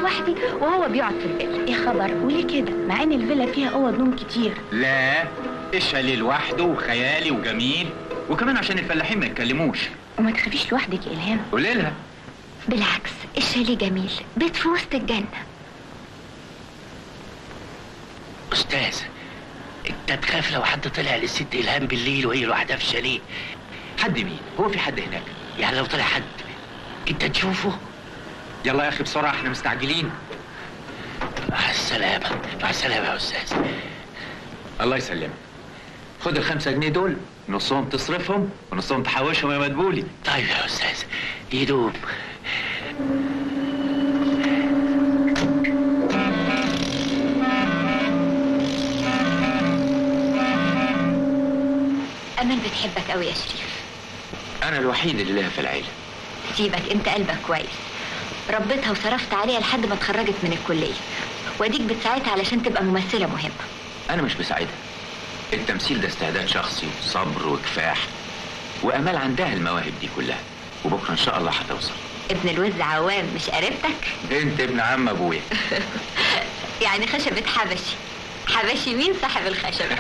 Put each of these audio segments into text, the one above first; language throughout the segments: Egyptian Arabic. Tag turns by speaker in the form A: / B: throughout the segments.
A: لوحدي وهو بيقعد في الفيلا يا خبر وليه كده مع ان الفيلا فيها اوض نوم كتير
B: لا الشاليه لوحده وخيالي وجميل وكمان عشان الفلاحين ما يتكلموش
A: وما تخافيش لوحدك يا الهام
B: قولي لها
A: بالعكس الشاليه جميل بيت في وسط الجنه
C: استاذ انت تخاف لو حد طلع للست الهام بالليل وهي لوحدها في الشاليه
B: حد مين هو في حد هناك
C: يعني لو طلع حد انت تشوفه
B: يلا يا اخي بسرعه احنا مستعجلين
C: مع السلامه مع السلامه يا استاذ
B: الله يسلمك خد الخمسة جنيه دول نصهم تصرفهم ونصهم تحوشهم يا مدبولي
C: طيب يا استاذ يدوم
A: امان بتحبك قوي يا شريف
B: انا الوحيد اللي لها في العيله
A: سيبك انت قلبك كويس ربيتها وصرفت عليها لحد ما اتخرجت من الكليه واديك بتساعدها علشان تبقى ممثله مهمه
B: انا مش بساعدها التمثيل ده استعداد شخصي وصبر وكفاح وامال عندها المواهب دي كلها وبكره ان شاء الله هتوصل
A: ابن الوز عوام مش قريبتك
B: انت ابن عم ابويا
A: يعني خشبة حبشي حبشي مين صاحب الخشبة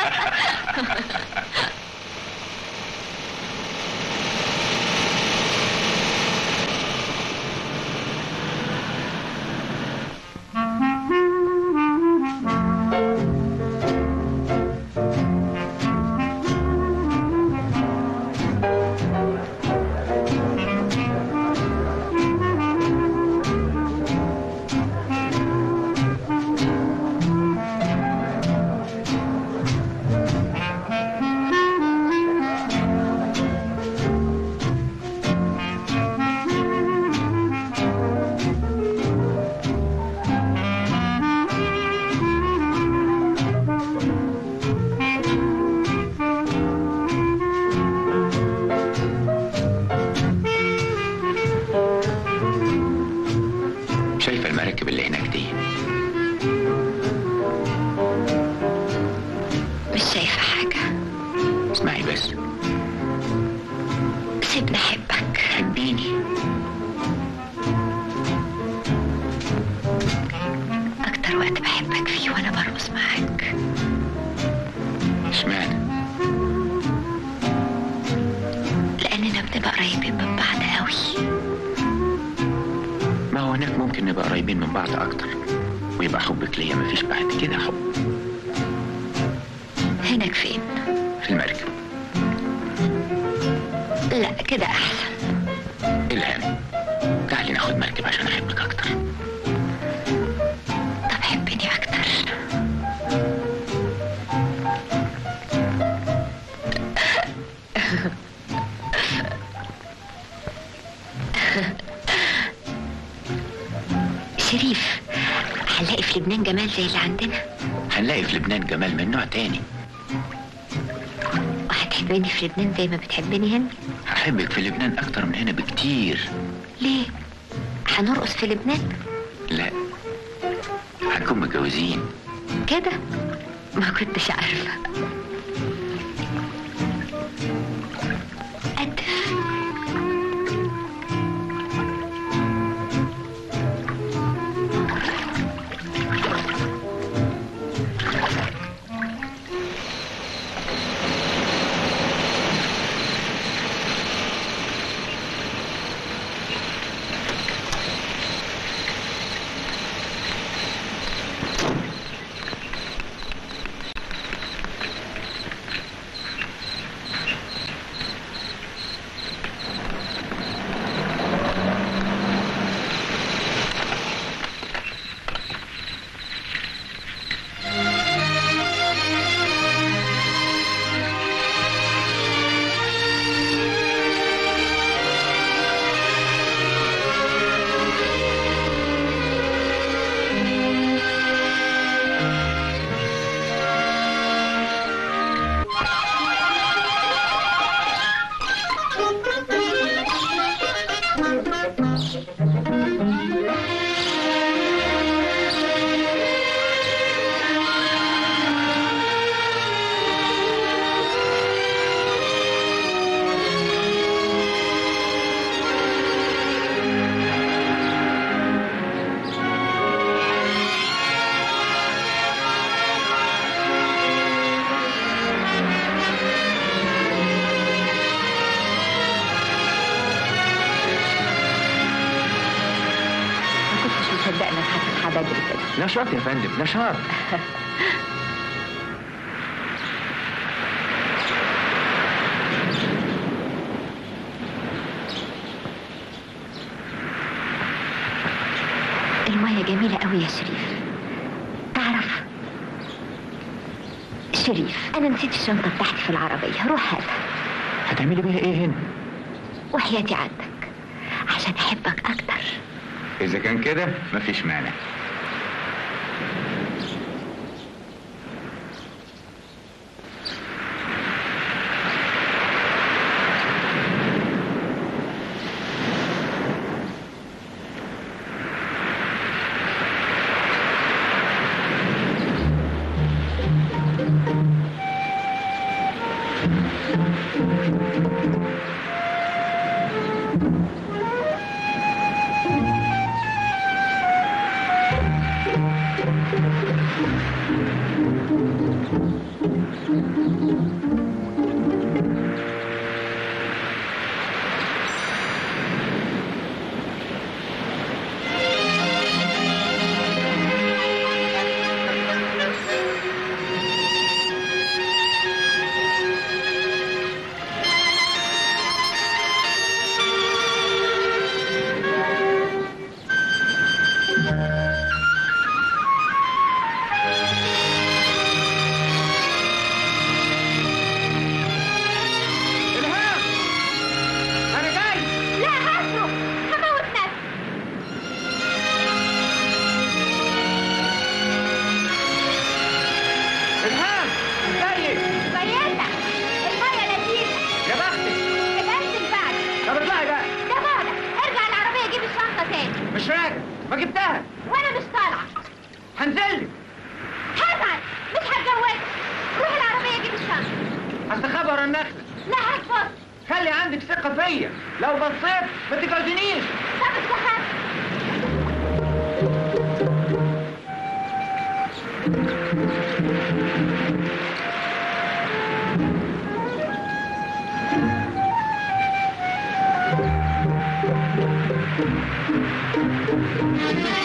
B: شايفه المراكب اللي هناك دي
A: مش شايفة حاجة
B: اسمعي بس
A: سيبني احبك
B: حبيني
A: اكتر وقت بحبك فيه وانا برقص معاك
B: اشمعنى
A: لاننا بنبقى قريبين من بعض قوي
B: ما هو هناك ممكن نبقى قريبين من بعض اكتر ويبقى حبك ليا مفيش بعد كده حب
A: هناك فين
B: في المركب
A: لا كده احسن
B: الهام تعالي ناخد مركب عشان احبك اكتر
A: طب حبني اكتر شريف هنلاقي في لبنان جمال زي اللي عندنا
B: هنلاقي في لبنان جمال من نوع تاني
A: وهتحبني في لبنان زي ما بتحبني هنا
B: هحبك في لبنان اكتر من هنا بكتير
A: ليه هنرقص في لبنان
B: لا هنكون متجوزين
A: كده ما كنتش عارفة أدف
B: نشاط يا فندم نشاط
A: المية جميلة قوي يا شريف تعرف شريف أنا نسيت الشنطة بتاعتي في العربية روح هاتها
B: هتعملي بيها ايه هنا
A: وحياتي عندك عشان أحبك أكتر
B: اذا كان كده مفيش مانع
D: الهام انا جاي
A: لا هاتوا هموت نفسي
D: الهام جاي
A: كويسة المية لذيذة
D: يا بختك
A: اتقسم بعد
D: طب اطلعي بقى
A: ده بعدك ارجع العربية جيب الشنطة تاني
D: مش راجع ما جبتها
A: وأنا مش طالعة
D: هنزل
A: هزعل مش هتجوزك روح العربية جيب الشنطة
D: هستخبى ورا النخله
A: لا هتبص
D: خلي عندك ثقه فيا لو بصيت ما تجوزنيش
A: طب استخبى
D: الهام